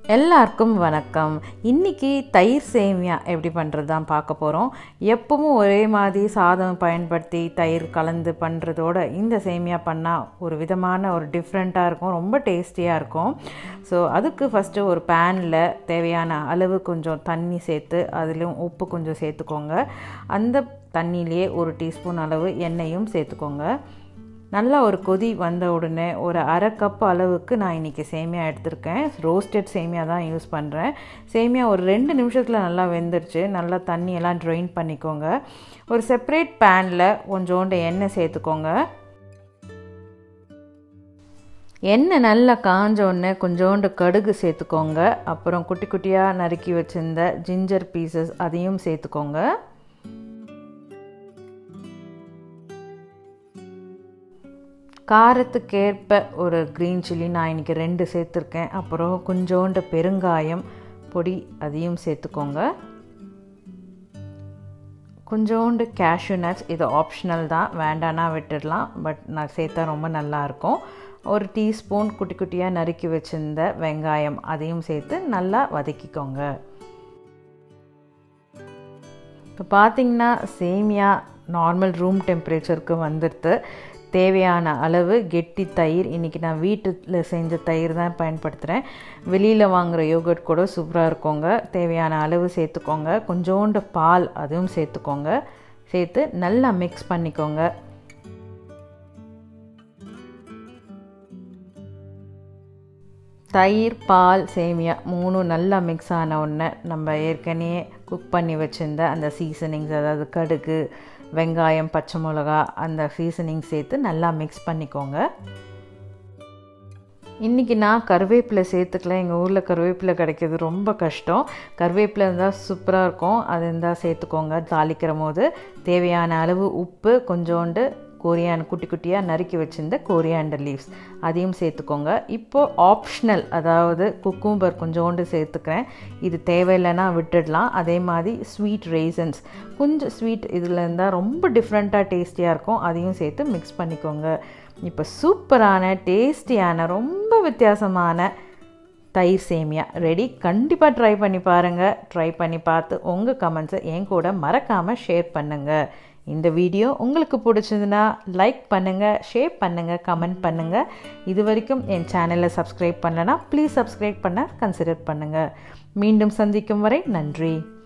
எல்லாருக்கும் வணக்கம் இன்றைக்கி தயிர் சேமியா எப்படி பண்ணுறது தான் பார்க்க போகிறோம் எப்பவும் ஒரே மாதிரி சாதம் பயன்படுத்தி தயிர் கலந்து பண்ணுறதோட இந்த சேமியா பண்ணால் ஒரு விதமான ஒரு டிஃப்ரெண்ட்டாக இருக்கும் ரொம்ப டேஸ்டியாக இருக்கும் ஸோ அதுக்கு ஃபஸ்ட்டு ஒரு பேனில் தேவையான அளவு கொஞ்சம் தண்ணி சேர்த்து அதுலேயும் உப்பு கொஞ்சம் சேர்த்துக்கோங்க அந்த தண்ணியிலே ஒரு டீஸ்பூன் அளவு எண்ணெயும் சேர்த்துக்கோங்க நல்லா ஒரு கொதி வந்த உடனே ஒரு அரை கப் அளவுக்கு நான் இன்றைக்கி சேமியா எடுத்திருக்கேன் ரோஸ்டட் சேமியா தான் யூஸ் பண்ணுறேன் சேமியா ஒரு ரெண்டு நிமிஷத்தில் நல்லா வெந்துருச்சு நல்லா தண்ணியெல்லாம் ட்ரெயின் பண்ணிக்கோங்க ஒரு செப்பரேட் பேனில் கொஞ்சோண்டு எண்ணெய் சேர்த்துக்கோங்க எண்ணெய் நல்லா காஞ்ச உடனே கொஞ்சோண்டு கடுகு சேர்த்துக்கோங்க அப்புறம் குட்டி குட்டியாக நறுக்கி வச்சுருந்த ஜிஞ்சர் பீசஸ் அதையும் சேர்த்துக்கோங்க காரத்துக்கேற்ப ஒரு க்ரீன் சில்லி நான் இன்றைக்கி ரெண்டு சேர்த்துருக்கேன் அப்புறம் கொஞ்சோண்டு பெருங்காயம் பொடி அதையும் சேர்த்துக்கோங்க கொஞ்சோண்டு கேஷ்யூ நட்ஸ் இது ஆப்ஷனல் தான் வேண்டானா விட்டுடலாம் பட் நான் சேர்த்தா ரொம்ப நல்லாயிருக்கும் ஒரு டீஸ்பூன் குட்டி குட்டியாக நறுக்கி வச்சுருந்த வெங்காயம் அதையும் சேர்த்து நல்லா வதக்கிக்கோங்க இப்போ பார்த்திங்கன்னா சேமியா நார்மல் ரூம் டெம்பரேச்சருக்கு வந்துடுது தேவையான அளவு கெட்டி தயிர் இன்றைக்கி நான் வீட்டில் செஞ்ச தயிர் தான் பயன்படுத்துகிறேன் வெளியில் வாங்குகிற யோகட் கூட சூப்பராக இருக்குங்க தேவையான அளவு சேர்த்துக்கோங்க கொஞ்சோண்டு பால் அதுவும் சேர்த்துக்கோங்க சேர்த்து நல்லா மிக்ஸ் பண்ணிக்கோங்க தயிர் பால் சேமியா மூணும் நல்லா மிக்ஸ் ஆன உடனே நம்ம ஏற்கனவே குக் பண்ணி வச்சுருந்த அந்த சீசனிங்ஸ் அதாவது கடுகு வெங்காயம் பச்சை மிளகா அந்த சீசனிங் சேர்த்து நல்லா மிக்ஸ் பண்ணிக்கோங்க இன்றைக்கி நான் கருவேப்பிலை சேர்த்துக்கல எங்கள் ஊரில் கருவேப்பிலை கிடைக்கிறது ரொம்ப கஷ்டம் கருவேப்பிலை இருந்தால் சூப்பராக இருக்கும் அது இருந்தால் சேர்த்துக்கோங்க தாளிக்கிற போது தேவையான அளவு உப்பு கொஞ்சோண்டு கோரியான் குட்டி குட்டியாக நறுக்கி வச்சுருந்த கோரியாண்டர் லீவ்ஸ் அதையும் சேர்த்துக்கோங்க இப்போது ஆப்ஷனல் அதாவது குக்கும்பர் கொஞ்சோண்டு சேர்த்துக்கிறேன் இது தேவையில்லைன்னா விட்டுடலாம் அதே மாதிரி ஸ்வீட் ரேசன்ஸ் கொஞ்சம் ஸ்வீட் இதில் இருந்தால் ரொம்ப டிஃப்ரெண்ட்டாக டேஸ்டியாக இருக்கும் அதையும் சேர்த்து மிக்ஸ் பண்ணிக்கோங்க இப்போ சூப்பரான டேஸ்டியான ரொம்ப வித்தியாசமான தயிர் சேமியா ரெடி கண்டிப்பாக ட்ரை பண்ணி பாருங்கள் ட்ரை பண்ணி பார்த்து உங்கள் கமெண்ட்ஸை என் கூட மறக்காமல் ஷேர் பண்ணுங்கள் இந்த வீடியோ உங்களுக்கு பிடிச்சதுன்னா லைக் பண்ணுங்கள் ஷேர் பண்ணுங்கள் கமெண்ட் பண்ணுங்கள் இது வரைக்கும் என் சேனலை சப்ஸ்கிரைப் பண்ணலன்னா ப்ளீஸ் சப்ஸ்கிரைப் பண்ண கன்சிடர் பண்ணுங்கள் மீண்டும் சந்திக்கும் வரை நன்றி